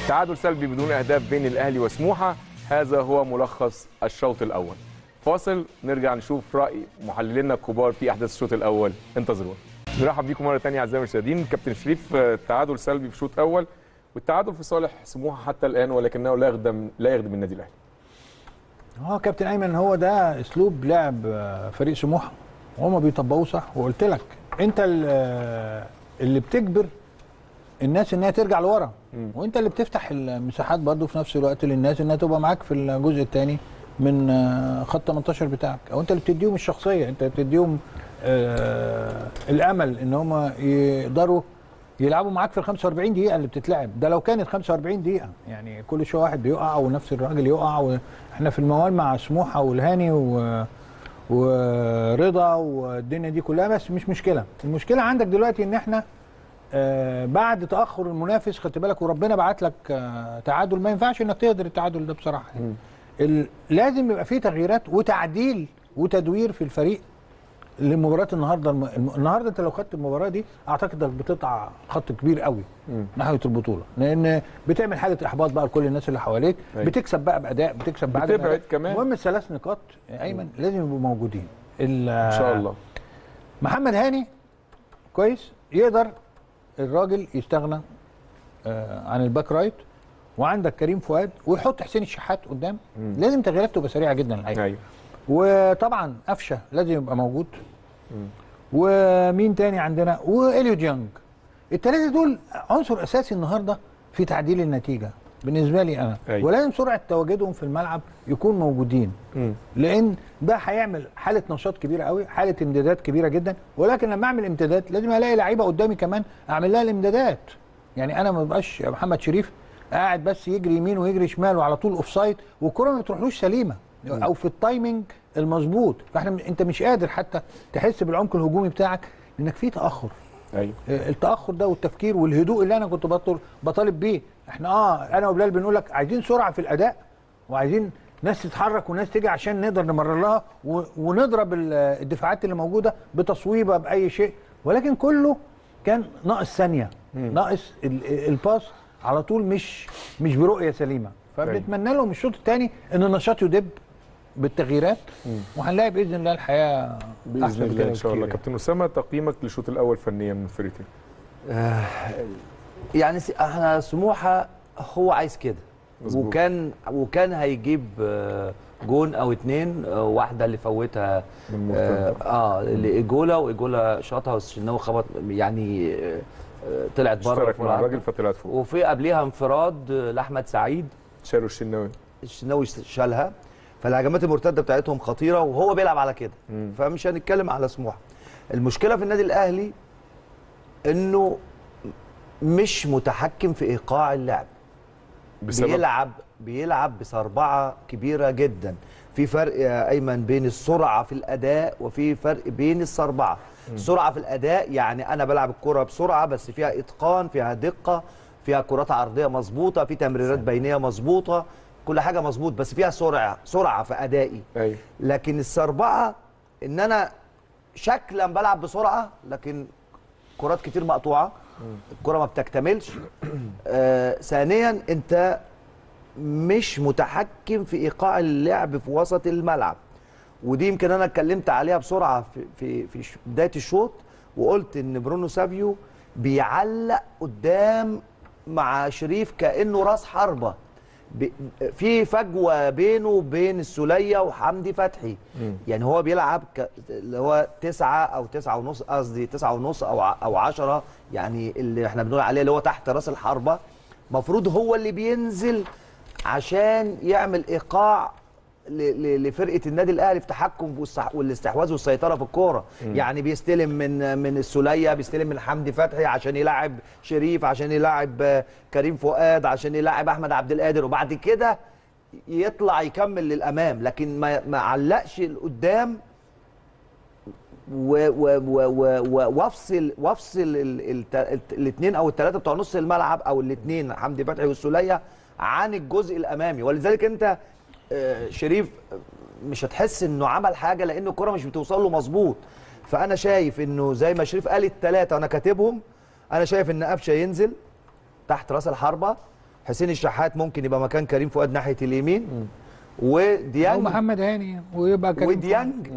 تعادل سلبي بدون اهداف بين الاهلي وسموحه هذا هو ملخص الشوط الاول فاصل نرجع نشوف راي محللينا الكبار في احداث الشوط الاول انتظرونا نرحب بيكم مره ثانيه اعزائي المشاهدين كابتن شريف آه، تعادل سلبي في الشوط الاول والتعادل في صالح سموحه حتى الان ولكنه لا يخدم لا يخدم النادي الاهلي اه كابتن ايمن هو ده اسلوب لعب آه، فريق سموحه وهم بيطبقوه صح وقلت لك انت ال- آه، اللي بتجبر الناس انها ترجع لورا وانت اللي بتفتح المساحات برضو في نفس الوقت للناس انها تبقى معاك في الجزء الثاني من آه، خط 18 بتاعك او انت اللي بتديهم الشخصيه انت بتديهم آه الامل ان هم يقدروا يلعبوا معاك في ال 45 دقيقه اللي بتتلعب ده لو كانت 45 دقيقه يعني كل شويه واحد بيقع ونفس الراجل يقع واحنا في الموال مع سموحه والهاني و ورضا والدنيا دي كلها بس مش مشكله المشكله عندك دلوقتي ان احنا آه بعد تاخر المنافس خدت بالك وربنا بعت لك آه تعادل ما ينفعش انك تقدر التعادل ده بصراحه يعني. ال- لازم يبقى فيه تغييرات وتعديل وتدوير في الفريق لمباراه النهارده الم... الم- النهارده انت لو خدت المباراه دي اعتقد انك بتقطع خط كبير قوي ناحيه البطوله لان بتعمل حاله احباط بقى لكل الناس اللي حواليك أيوة. بتكسب بقى باداء بتكسب بعدد بتبعد أداء. كمان. المهم الثلاث نقاط ايمن لازم يبقوا موجودين ال- ان شاء الله محمد هاني كويس يقدر الراجل يستغنى آه عن الباك رايت وعندك كريم فؤاد ويحط حسين الشحات قدام لازم تغييرات تبقى سريعه جدا الحقيقه ايوه وطبعا قفشه لازم يبقى موجود ومين تاني عندنا واليو ديانج الثلاثه دول عنصر اساسي النهارده في تعديل النتيجه بالنسبه لي انا أيوة. ولازم سرعه تواجدهم في الملعب يكون موجودين مم. لان ده هيعمل حاله نشاط كبيره قوي حاله امدادات كبيره جدا ولكن لما اعمل امدادات لازم الاقي لعيبه قدامي كمان اعمل لها الامدادات يعني انا ما بقاش يا محمد شريف قاعد بس يجري يمين ويجري شمال وعلى طول اوف سايد والكره ما بتروحلوش سليمه او في التايمنج المظبوط فاحنا انت مش قادر حتى تحس بالعمق الهجومي بتاعك لانك في تاخر ايوه التاخر ده والتفكير والهدوء اللي انا كنت بطل بطالب بيه احنا اه انا وبلال بنقول لك عايزين سرعه في الاداء وعايزين ناس تتحرك وناس تيجي عشان نقدر نمرر لها و- ونضرب ال- الدفاعات اللي موجوده بتصويبه باي شيء ولكن كله كان ناقص ثانيه ناقص ال- الباس على طول مش مش برؤيه سليمه فبنتمنى لهم الشوط الثاني ان النشاط يدب بالتغييرات وهنلاقي باذن الله الحياه باذن أحسن الله بكده ان شاء الله بكتير كابتن اسامه تقييمك للشوط الاول فنيا من الفريقين يعني س- احنا سموحه هو عايز كده مظبوط. وكان وكان هيجيب آه، جون او اتنين آه، واحده اللي فوتها من اه, مرتدة. آه لايجولا وايجولا شاطها والشناوي خبط يعني آه، آه، طلعت بره اشترك في مع العرض. الراجل فطلعت فوق وفي قبليها انفراد آه، لاحمد سعيد شالوا الشناوي الشناوي شالها فالهجمات المرتده بتاعتهم خطيره وهو بيلعب على كده مم. فمش هنتكلم على سموحه المشكله في النادي الاهلي انه مش متحكم في ايقاع اللعب بسبب بيلعب بيلعب بسربعه كبيره جدا في فرق يا ايمن بين السرعه في الاداء وفي فرق بين السربعه السرعه في الاداء يعني انا بلعب الكره بسرعه بس فيها اتقان فيها دقه فيها كرات عرضيه مظبوطه في تمريرات بينيه مظبوطه كل حاجه مظبوط بس فيها سرعه سرعه في ادائي ايوه لكن السربعه ان انا شكلا بلعب بسرعه لكن كرات كتير مقطوعه الكره ما بتكتملش آه ثانيا انت مش متحكم في ايقاع اللعب في وسط الملعب ودي يمكن انا اتكلمت عليها بسرعه في في في ش- بدايه الشوط وقلت ان برونو سافيو بيعلق قدام مع شريف كانه راس حربه ب- في فجوه بينه وبين السوليه وحمدي فتحي يعني هو بيلعب ك... اللي هو تسعة او تسعة ونص قصدي تسعة ونص او ع- او عشرة يعني اللي احنا بنقول عليه اللي هو تحت راس الحربه المفروض هو اللي بينزل عشان يعمل ايقاع ل- ل- لفرقه النادي الاهلي في تحكم والصح- والاستحواذ والسيطره في الكوره يعني بيستلم من من السوليه بيستلم من حمدي فتحي عشان يلعب شريف عشان يلعب آه، كريم فؤاد عشان يلعب احمد عبد القادر وبعد كده يطلع يكمل للامام لكن ما ما علقش لقدام و- و- و- و- و- وافصل وافصل الاثنين او الثلاثه بتوع نص الملعب او الاثنين حمدي فتحي والسوليه عن الجزء الامامي ولذلك انت آه، شريف مش هتحس انه عمل حاجه لان الكره مش بتوصل له مظبوط فانا شايف انه زي ما شريف قال الثلاثه وانا كاتبهم انا شايف ان قفشه ينزل تحت راس الحربه حسين الشحات ممكن يبقى مكان كريم فؤاد ناحيه اليمين او وديانج محمد هاني ويبقى كريم وديانج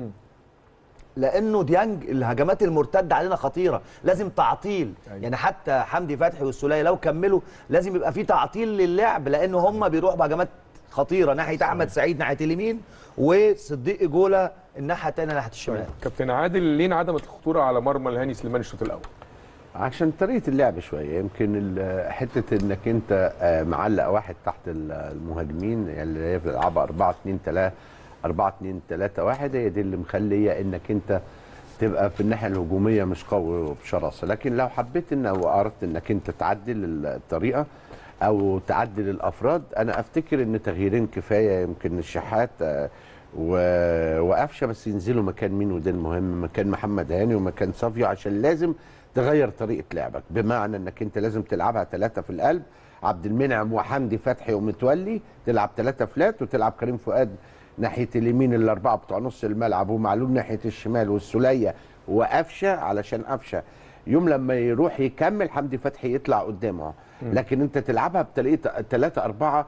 لانه ديانج الهجمات المرتده علينا خطيره لازم تعطيل أيوة. يعني حتى حمدي فتحي والسوليه لو كملوا لازم يبقى في تعطيل للعب لان هم بيروحوا بهجمات خطيره ناحيه احمد سعيد ناحيه اليمين وصديق جوله الناحيه الثانيه ناحيه الشمال كابتن عادل ليه انعدمت الخطوره على مرمى الهاني سليمان الشوط الاول عشان طريقه اللعب شويه يمكن ال- حته انك انت آه، معلق واحد تحت ال- المهاجمين اللي هي بتلعبها 4 2 3 4 2 3 1 هي دي اللي مخليه انك انت تبقى في الناحيه الهجوميه مش قوي وبشراسه لكن لو حبيت ان او اردت انك انت تعدل الطريقه او تعدل الافراد انا افتكر ان تغييرين كفايه يمكن الشحات آه، و- وقفشه بس ينزلوا مكان مين وده المهم مكان محمد هاني ومكان صافيو عشان لازم تغير طريقه لعبك بمعنى انك انت لازم تلعبها ثلاثه في القلب عبد المنعم وحمدي فتحي ومتولي تلعب ثلاثه فلات وتلعب كريم فؤاد ناحيه اليمين الاربعه بتوع نص الملعب ومعلول ناحيه الشمال والسوليه وقفشه علشان قفشه يوم لما يروح يكمل حمدي فتحي يطلع قدامه لكن انت تلعبها بطريقه 3 4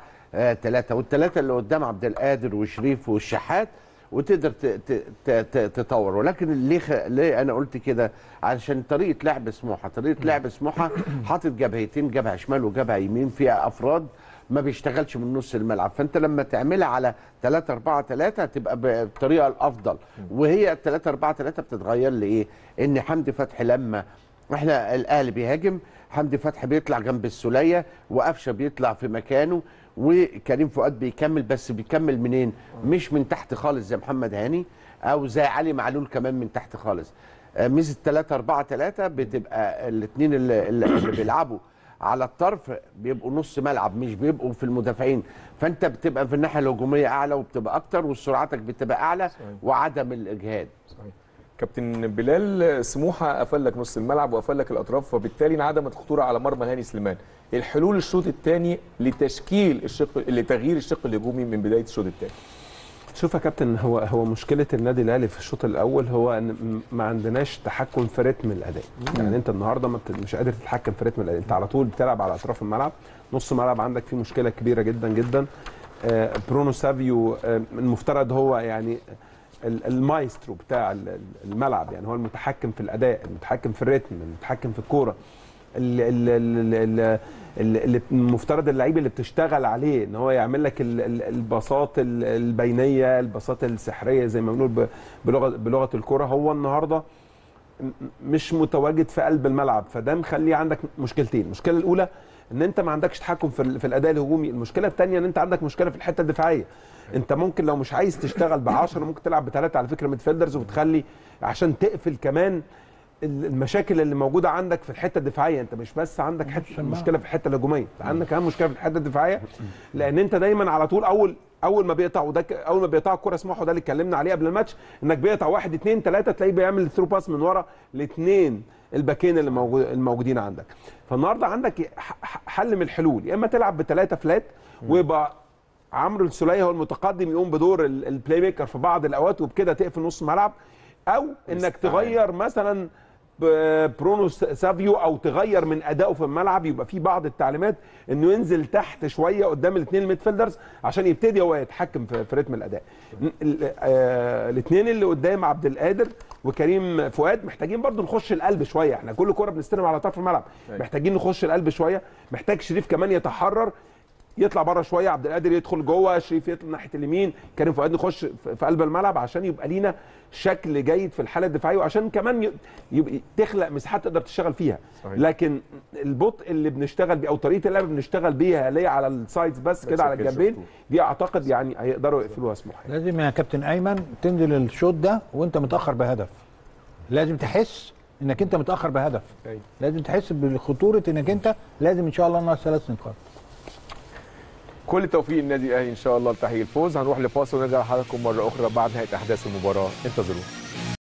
3 والثلاثه اللي قدام عبد القادر وشريف والشحات وتقدر ت- ت- ت- ت- تطور ولكن ليه خ... ليه انا قلت كده علشان طريقه لعب سموحه طريقه لعب سموحه حاطط جبهتين جبهه شمال وجبهه يمين فيها افراد ما بيشتغلش من نص الملعب فانت لما تعملها على 3 4 3 هتبقى بالطريقه الافضل وهي 3 4 3 بتتغير لايه ان حمدي فتحي لما احنا الاهلي بيهاجم حمدي فتحي بيطلع جنب السوليه وقفشه بيطلع في مكانه وكريم فؤاد بيكمل بس بيكمل منين مش من تحت خالص زي محمد هاني او زي علي معلول كمان من تحت خالص آه، ميزه 3 4 3 بتبقى الاثنين اللي, اللي اللي بيلعبوا على الطرف بيبقوا نص ملعب مش بيبقوا في المدافعين فانت بتبقى في الناحيه الهجوميه اعلى وبتبقى اكتر وسرعتك بتبقى اعلى صحيح. وعدم الاجهاد صحيح كابتن بلال سموحه قفل لك نص الملعب وقفل لك الاطراف وبالتالي انعدمت الخطوره على مرمى الهاني سليمان الحلول الشوط الثاني لتشكيل الشق لتغيير الشق الهجومي من بدايه الشوط الثاني شوف يا كابتن هو هو مشكله النادي الاهلي في الشوط الاول هو ان م- ما عندناش تحكم في رتم الاداء يعني انت النهارده ما بت- مش قادر تتحكم في رتم الاداء انت على طول بتلعب على اطراف الملعب نص ملعب عندك فيه مشكله كبيره جدا جدا آه، برونو سافيو آه، المفترض هو يعني ال- المايسترو بتاع ال- ال- الملعب يعني هو المتحكم في الاداء المتحكم في الريتم المتحكم في الكوره ال- ال- ال- ال- ال- اللي المفترض اللعيب اللي بتشتغل عليه ان هو يعمل لك ال- ال- الباصات ال- البينيه الباصات السحريه زي ما بنقول ب- بلغه بلغه الكره هو النهارده م- مش متواجد في قلب الملعب فده مخليه عندك مشكلتين المشكله الاولى ان انت ما عندكش تحكم في, ال- في الاداء الهجومي المشكله الثانيه ان انت عندك مشكله في الحته الدفاعيه انت ممكن لو مش عايز تشتغل ب 10 ممكن تلعب بثلاثه على فكره ميدفيلدرز وبتخلي عشان تقفل كمان ال- المشاكل اللي موجوده عندك في الحته الدفاعيه انت مش بس عندك حته مشكله في الحته الهجوميه انت عندك كمان مشكله في الحته الدفاعيه لان انت دايما على طول اول اول ما بيقطع وده ك- اول ما بيقطع الكره اسمحوا ده اللي اتكلمنا عليه قبل الماتش انك بيقطع واحد اثنين ثلاثه تلاقيه بيعمل ثرو باس من ورا الاثنين الباكين اللي موجود الموجودين عندك فالنهارده عندك ح- ح- حل من الحلول يا اما تلعب بثلاثه فلات ويبقى عمرو السوليه هو المتقدم يقوم بدور ال- البلاي ميكر في بعض الاوقات وبكده تقفل نص ملعب او انك تغير مثلا ب- برونو س- سافيو او تغير من ادائه في الملعب يبقى في بعض التعليمات انه ينزل تحت شويه قدام الاثنين الميدفيلدرز عشان يبتدي هو يتحكم في, في رتم الاداء الاثنين اللي قدام عبد القادر وكريم فؤاد محتاجين برضو نخش القلب شويه احنا كل كره بنستلم على طرف الملعب أيوة. محتاجين نخش القلب شويه محتاج شريف كمان يتحرر يطلع بره شويه عبد القادر يدخل جوه شريف يطلع ناحيه اليمين كريم فؤاد نخش في في قلب الملعب عشان يبقى لينا شكل جيد في الحاله الدفاعيه وعشان كمان ي- يبقى تخلق مساحات تقدر تشتغل فيها صحيح. لكن البطء اللي بنشتغل بيه او طريقه اللعب اللي بنشتغل بيها اللي هي على السايدز بس كده على كده الجنبين شفتوه. دي اعتقد يعني هيقدروا يقفلوها سموحه لازم يا كابتن ايمن تنزل الشوط ده وانت متاخر بهدف لازم تحس انك انت متاخر بهدف أيوة. لازم تحس بخطوره انك انت لازم ان شاء الله ناقص ثلاث نقاط كل التوفيق للنادي الاهلي ان شاء الله لتحقيق الفوز هنروح لفاصل ونرجع لحضراتكم مره اخرى بعد نهايه احداث المباراه انتظرونا